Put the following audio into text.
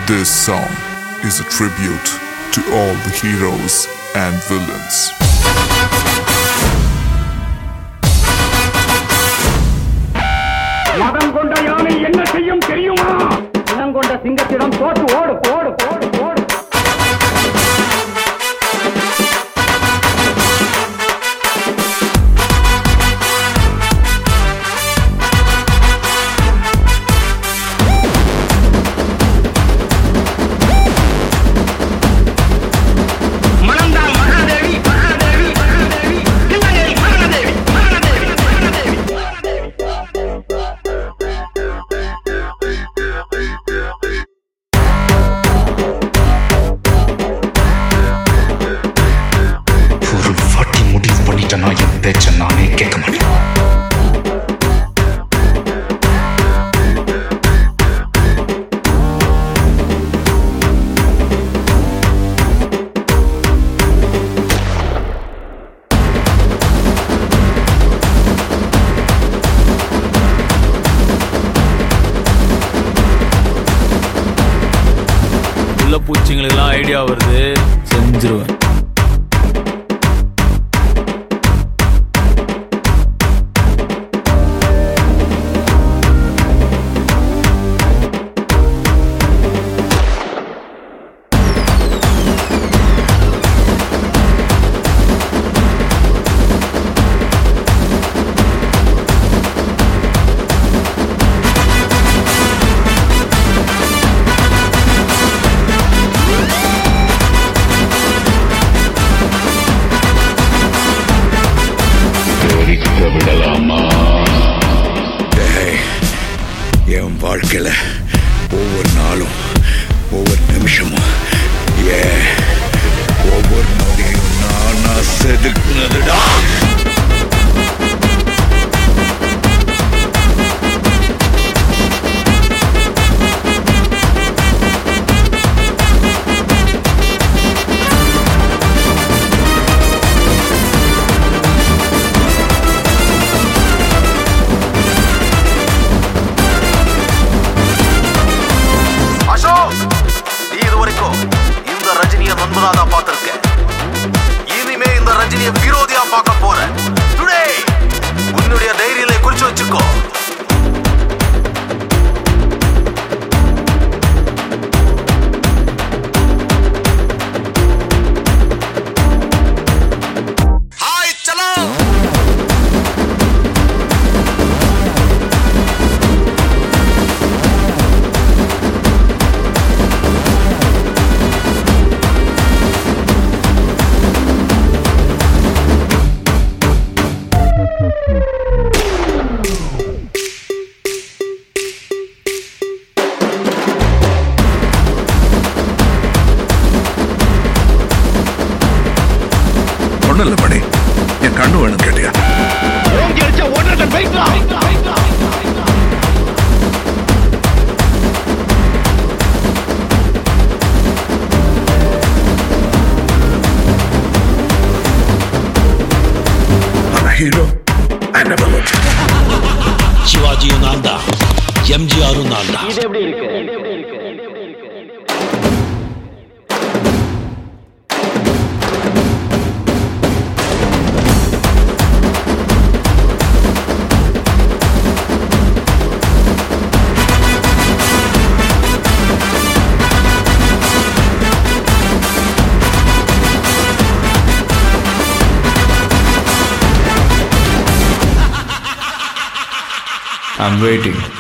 This song is a tribute to all the heroes and villains. மதம் கொண்ட யானை என்ன செய்யும் தெரியுமா இனம் கொண்ட சிங்கத்திடம் தோற்று ஓடு ஓடு ஓடு ஓடு மணந்தால் மகாதேவி மகாதேவி மகாதேவி தில்லையில் மரணதேவி மரணதேவி மரணதேவி ஒரு வாட்டி முடிவு பண்ணிட்டேன்னா என் பேச்ச நானே கேட்க மாட்டேன் உள்ள பூச்சிங்களுக்கெல்லாம் ஐடியா வருது செஞ்சிருவேன் டேய், என் வாழ்க்கையில ஒவ்வொரு நாளும் ஒவ்வொரு நிமிஷமும் ஏன் ஒவ்வொரு நொடியும் நானா செதுக்குனதுடா அசோக் நீ இது வரைக்கும் இந்த ரஜினிய நண்பனா தான் பார்த்திருக்க இனிமே இந்த ரஜினிய விரோதியா பார்க்க போற டுடே உன்னுடைய டைரியில குறிச்சு வச்சுக்கோ ஹாய் சலோ ஒண்ணும் இல்ல மணி என் கண்ணு வேணும் கேட்டியா ஓங்கி அடிச்சா ஒன்றரை பைக்லா I'm a hero. I never looked. சிவாஜியும் நான் தான் எம்ஜிஆரும் நான் தான் இது எப்படி இருக்கு ஐம் வெயிட்டிங்